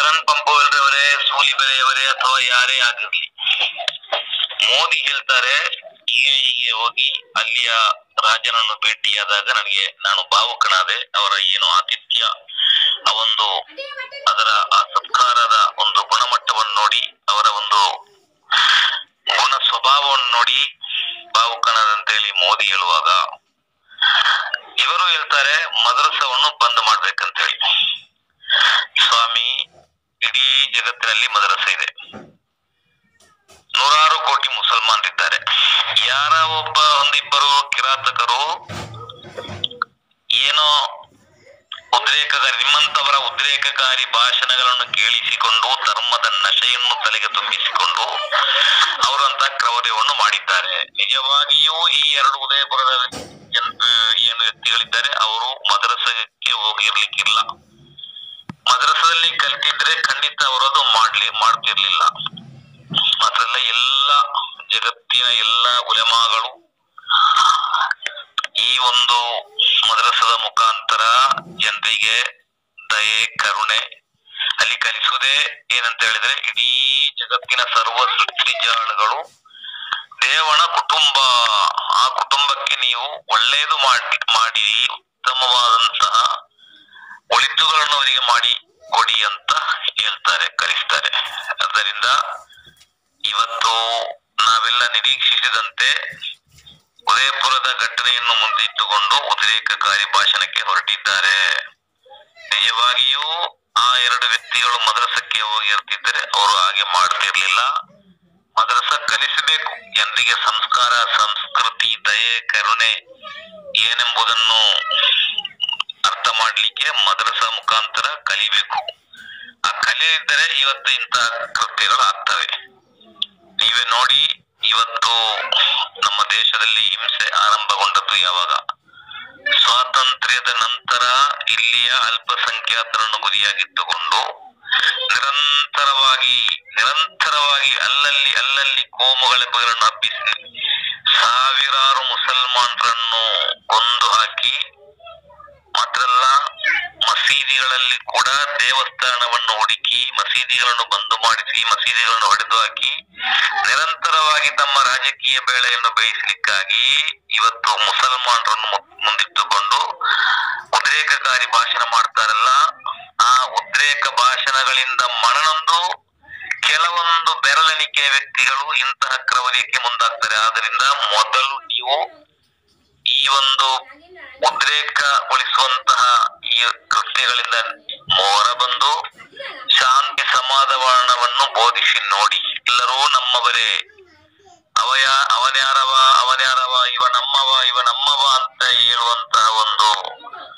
ಜಗನ್ ಪಂಪವಲ್ರಿ ಅವರೇ ಸೂಲಿ ಬೆಲೆಯವರೇ ಅಥವಾ ಯಾರೇ ಆಗಿರ್ಲಿ ಮೋದಿ ಹೇಳ್ತಾರೆ ಗೆ ಹೋಗಿ ಅಲ್ಲಿಯ ರಾಜನನ್ನು ಭೇಟಿಯಾದಾಗ ನನಗೆ ನಾನು ಭಾವುಕನಾದೆ ಅವರ ಏನು ಆತಿಥ್ಯ ಆ ಒಂದು ಅದರ ಆ ಸತ್ಕಾರದ ಒಂದು ಗುಣಮಟ್ಟವನ್ನು ನೋಡಿ ಅವರ ಒಂದು ಗುಣ ಸ್ವಭಾವವನ್ನು ನೋಡಿ ಭಾವುಕನಾದಂತೇಳಿ ಮೋದಿ ಹೇಳುವಾಗ ಇವರು ಹೇಳ್ತಾರೆ ಮದ್ರಸವನ್ನು ಬಂದ್ ಮಾಡ್ಬೇಕಂತೇಳಿ ಸ್ವಾಮಿ ಇಡೀ ಜಗತ್ತಿನಲ್ಲಿ ಮದ್ರಸ ಇದೆ ನೂರಾರು ಕೋಟಿ ಮುಸಲ್ಮಾನರಿದ್ದಾರೆ ಯಾರ ಒಬ್ಬ ಒಂದಿಬ್ಬರು ಕಿರಾತಕರು ಏನೋ ಉದ್ರೇಕಕಾರಿ ನಿಮ್ಮಂತವರ ಉದ್ರೇಕಕಾರಿ ಭಾಷಣಗಳನ್ನು ಕೇಳಿಸಿಕೊಂಡು ಧರ್ಮದ ನಶೆಯನ್ನು ತಲೆಗೆ ತುಂಬಿಸಿಕೊಂಡು ಅವರಂತ ಕ್ರೌರ್ಯವನ್ನು ಮಾಡಿದ್ದಾರೆ ನಿಜವಾಗಿಯೂ ಈ ಎರಡು ಉದಯಪುರದ ಜನ್- ಆ, ಏನು ವ್ಯಕ್ತಿಗಳಿದ್ದಾರೆ ಅವರು ಮದ್ರಸಕ್ಕೆ ಹೋಗಿರ್ಲಿಕ್ಕಿಲ್ಲ ಮದ್ರಸದಲ್ಲಿ ಕಲ್ತಿದ್ರೆ ಖಂಡಿತ ಅವರದು ಮಾಡ್ಲಿ ಮಾಡ್ತಿರ್ಲಿಲ್ಲ ಮಾತ್ರ ಅಲ್ಲ ಎಲ್ಲ ಜಗತ್ತಿನ ಎಲ್ಲ ಉಲೆಮಾಗಳು ಈ ಒಂದು ಮದ್ರಸದ ಮುಖಾಂತರ ಜನರಿಗೆ ದಯೆ ಕರುಣೆ ಅಲ್ಲಿ ಕಲಿಸುವುದೇ ಏನಂತ ಹೇಳಿದ್ರೆ ಇಡೀ ಜಗತ್ತಿನ ಸರ್ವ ಸೃಷ್ಟಿಜಾಲಗಳು ದೇವನ ಕುಟುಂಬ ಆ ಕುಟುಂಬಕ್ಕೆ ನೀವು ಒಳ್ಳೆಯದು ಮಾಡಿ ಮಾಡಿ ಉತ್ತಮವಾದಂತಹ ಒಳಿತುಗಳನ್ನು ಅವರಿಗೆ ಮಾಡಿ ಕೊಡಿ ಅಂತ ಹೇಳ್ತಾರೆ ಕಲಿಸ್ತಾರೆ ಆದ್ದರಿಂದ ಇವತ್ತು ನಾವೆಲ್ಲ ನಿರೀಕ್ಷಿಸಿದಂತೆ ಉದಯಪುರದ ಘಟನೆಯನ್ನು ಮುಂದಿಟ್ಟುಕೊಂಡು ಉದ್ರೇಕಕಾರಿ ಭಾಷಣಕ್ಕೆ ಹೊರಟಿದ್ದಾರೆ ನಿಜವಾಗಿಯೂ ಆ ಎರಡು ವ್ಯಕ್ತಿಗಳು ಮದ್ರಸಕ್ಕೆ ಹೋಗಿರ್ತಿದ್ದರೆ ಅವರು ಹಾಗೆ ಮಾಡ್ತಿರ್ಲಿಲ್ಲ ಮದ್ರಸ ಕಲಿಸಬೇಕು ಜನರಿಗೆ ಸಂಸ್ಕಾರ ಸಂಸ್ಕೃತಿ ದಯೆ ಕರುಣೆ ಏನೆಂಬುದನ್ನು ಅರ್ಥ ಮಾಡ್ಲಿಕ್ಕೆ ಮದ್ರಸ ಮುಖಾಂತರ ಕಲಿಬೇಕು ಆ ಕಲೆ ಇದ್ದರೆ ಇವತ್ತು ಇಂತಹ ಕೃತ್ಯಗಳು ಆಗ್ತವೆ ನೀವೇ ನೋಡಿ ಇವತ್ತು ನಮ್ಮ ದೇಶದಲ್ಲಿ ಹಿಂಸೆ ಆರಂಭಗೊಂಡದ್ದು ಯಾವಾಗ ಸ್ವಾತಂತ್ರ್ಯದ ನಂತರ ಇಲ್ಲಿಯ ಅಲ್ಪಸಂಖ್ಯಾತರನ್ನು ಗುರಿಯಾಗಿಟ್ಟುಕೊಂಡು ನಿರಂತರವಾಗಿ ನಿರಂತರವಾಗಿ ಅಲ್ಲಲ್ಲಿ ಅಲ್ಲಲ್ಲಿ ಕೋಮುಗಲಭೆಗಳನ್ನು ಹಬ್ಬಿಸಿ ಸಾವಿರಾರು ಮುಸಲ್ಮಾನರನ್ನು ಕೊಂದು ಹಾಕಿ ಮಾತ್ರ ಅಲ್ಲ ಮಸೀದಿಗಳಲ್ಲಿ ಕೂಡ ದೇವಸ್ಥಾನವನ್ನು ಹುಡುಕಿ ಮಸೀದಿಗಳನ್ನು ಬಂದು ಮಾಡಿಸಿ ಮಸೀದಿಗಳನ್ನು ಹೊಡೆದು ಹಾಕಿ ನಿರಂತರವಾಗಿ ತಮ್ಮ ರಾಜಕೀಯ ಬೇಳೆಯನ್ನು ಬೇಯಿಸಲಿಕ್ಕಾಗಿ ಇವತ್ತು ಮುಸಲ್ಮಾನರನ್ನು ಮು- ಮುಂದಿಟ್ಟುಕೊಂಡು ಉದ್ರೇಕಕಾರಿ ಭಾಷಣ ಮಾಡ್ತಾರಲ್ಲ ಆ ಉದ್ರೇಕ ಭಾಷಣಗಳಿಂದ ಮನನೊಂದು ಕೆಲವೊಂದು ಬೆರಳೆಣಿಕೆಯ ವ್ಯಕ್ತಿಗಳು ಇಂತಹ ಕ್ರೌರ್ಯಕ್ಕೆ ಮುಂದಾಗ್ತಾರೆ ಆದ್ರಿಂದ ಮೊದಲು ನೀವು ಈ ಒಂದು ಉದ್ರೇಕಗೊಳಿಸುವಂತಹ ಈ ಕೃತ್ಯಗಳಿಂದ ಹೊರಬಂದು ಶಾಂತಿ ಸಮಾಧಾನವನ್ನು ಬೋಧಿಸಿ ನೋಡಿ ಎಲ್ಲರೂ ನಮ್ಮವರೇ ಅವಯ ಅವನ್ಯಾರವ ಅವನ್ಯಾರವ ಇವ ನಮ್ಮವ ಇವ ನಮ್ಮವ ಅಂತ ಹೇಳುವಂತಹ ಒಂದು